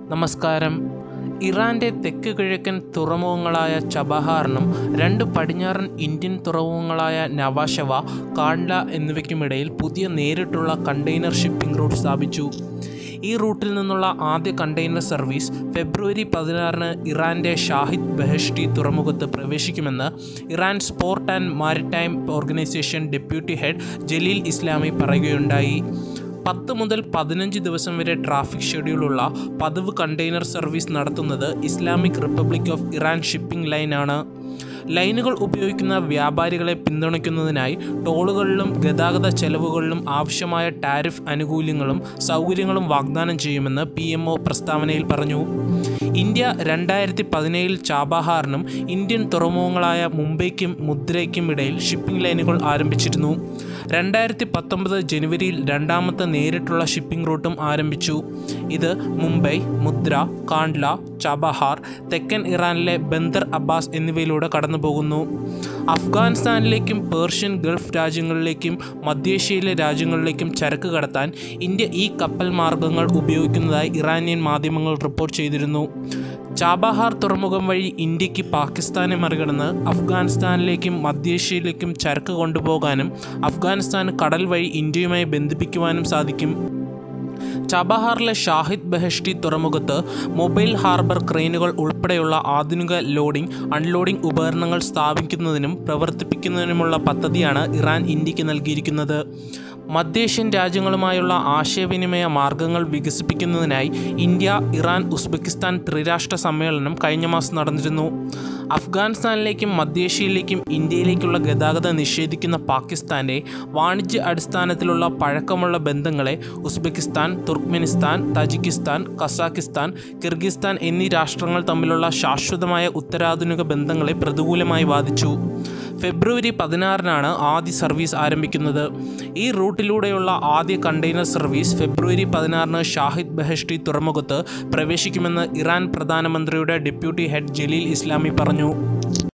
നമസ്കാരം ഇറാൻ്റെ തെക്ക് കിഴക്കൻ തുറമുഖങ്ങളായ ചബഹാറിനും രണ്ട് പടിഞ്ഞാറൻ ഇന്ത്യൻ തുറമുഖങ്ങളായ നവാഷവ കാണ്ഡ എന്നിവയ്ക്കുമിടയിൽ പുതിയ നേരിട്ടുള്ള കണ്ടെയ്നർ ഷിപ്പിംഗ് റൂട്ട് സ്ഥാപിച്ചു ഈ റൂട്ടിൽ നിന്നുള്ള ആദ്യ കണ്ടെയ്നർ സർവീസ് ഫെബ്രുവരി പതിനാറിന് ഇറാൻ്റെ ഷാഹിദ് ബെഹഷ്ടി തുറമുഖത്ത് പ്രവേശിക്കുമെന്ന് Iran port and maritime organisation deputy head Jalil Islami പറയുകയുണ്ടായി പത്ത് മുതൽ പതിനഞ്ച് ദിവസം വരെ ട്രാഫിക് ഷെഡ്യൂളുള്ള പതിവ് കണ്ടെയ്നർ സർവീസ് നടത്തുന്നത് Islamic Republic of Iran shipping ലൈനാണ് ലൈനുകൾ ഉപയോഗിക്കുന്ന വ്യാപാരികളെ പിന്തുണയ്ക്കുന്നതിനായി ടോളുകളിലും ഗതാഗത ചെലവുകളിലും ആവശ്യമായ ടാരിഫ് ആനുകൂല്യങ്ങളും സൗകര്യങ്ങളും വാഗ്ദാനം ചെയ്യുമെന്ന് പി എം ഒ പ്രസ്താവനയിൽ പറഞ്ഞു ഇന്ത്യ രണ്ടായിരത്തി പതിനേഴിൽ ചാബഹാറിനും ഇന്ത്യൻ തുറമുഖങ്ങളായ മുംബൈക്കും മുദ്രയ്ക്കും ഇടയിൽ ഷിപ്പിംഗ് ലൈനുകൾ ആരംഭിച്ചിരുന്നു രണ്ടായിരത്തി പത്തൊമ്പത് ജനുവരിയിൽ രണ്ടാമത്തെ നേരിട്ടുള്ള ഷിപ്പിംഗ് റൂട്ടും ആരംഭിച്ചു ഇത് മുംബൈ മുദ്ര കാണ്ട്ല ചബഹാർ തെക്കൻ ഇറാനിലെ ബന്ദർ അബ്ബാസ് എന്നിവയിലൂടെ കടന്നുപോകുന്നു അഫ്ഗാനിസ്ഥാനിലേക്കും പേർഷ്യൻ ഗൾഫ് രാജ്യങ്ങളിലേക്കും മധ്യേഷ്യയിലെ രാജ്യങ്ങളിലേക്കും ചരക്ക് കടത്താൻ ഇന്ത്യ ഈ കപ്പൽ മാർഗങ്ങൾ ഉപയോഗിക്കുന്നതായി ഇറാനിയൻ മാധ്യമങ്ങൾ റിപ്പോർട്ട് ചെയ്തിരുന്നു ചാബഹാർ തുറമുഖം വഴി ഇന്ത്യക്ക് പാകിസ്ഥാനെ മറികടന്ന് അഫ്ഗാനിസ്ഥാനിലേക്കും മധ്യേഷ്യയിലേക്കും ചരക്ക് കൊണ്ടുപോകാനും അഫ്ഗാനിസ്ഥാൻ കടൽ വഴി ഇന്ത്യയുമായി ബന്ധിപ്പിക്കുവാനും സാധിക്കും ചബഹാറിലെ ഷാഹിദ് ബെഹഷ്ടി തുറമുഖത്ത് മൊബൈൽ ഹാർബർ ക്രെയിനുകൾ ഉൾപ്പെടെയുള്ള ആധുനിക ലോഡിംഗ് അൺലോഡിംഗ് ഉപകരണങ്ങൾ സ്ഥാപിക്കുന്നതിനും പ്രവർത്തിപ്പിക്കുന്നതിനുമുള്ള പദ്ധതിയാണ് ഇറാൻ ഇന്ത്യക്ക് നൽകിയിരിക്കുന്നത് മധ്യേഷ്യൻ രാജ്യങ്ങളുമായുള്ള ആശയവിനിമയ മാർഗങ്ങൾ വികസിപ്പിക്കുന്നതിനായി ഇന്ത്യ ഇറാൻ ഉസ്ബെക്കിസ്ഥാൻ ത്രിരാഷ്ട്ര സമ്മേളനം കഴിഞ്ഞ മാസം നടന്നിരുന്നു അഫ്ഗാനിസ്ഥാനിലേക്കും മധ്യേഷ്യയിലേക്കും ഇന്ത്യയിലേക്കുള്ള ഗതാഗതം നിഷേധിക്കുന്ന പാകിസ്ഥാൻ്റെ വാണിജ്യ അടിസ്ഥാനത്തിലുള്ള പഴക്കമുള്ള ബന്ധങ്ങളെ Uzbekistan Turkmenistan Tajikistan Kazakhstan Kyrgyzstan എന്നീ രാഷ്ട്രങ്ങൾ തമ്മിലുള്ള ശാശ്വതമായ ഉത്തരാധുനിക ബന്ധങ്ങളെ പ്രതികൂലമായി ബാധിച്ചു ഫെബ്രുവരി പതിനാറിനാണ് ആദ്യ സർവീസ് ആരംഭിക്കുന്നത് ഈ റൂട്ടിലൂടെയുള്ള ആദ്യ കണ്ടെയ്നർ സർവീസ് ഫെബ്രുവരി പതിനാറിന് ഷാഹിദ് ബെഹഷ്ടി തുറമുഖത്ത് പ്രവേശിക്കുമെന്ന് ഇറാൻ പ്രധാനമന്ത്രിയുടെ ഡെപ്യൂട്ടി ഹെഡ് ജലീൽ ഇസ്ലാമി പറഞ്ഞു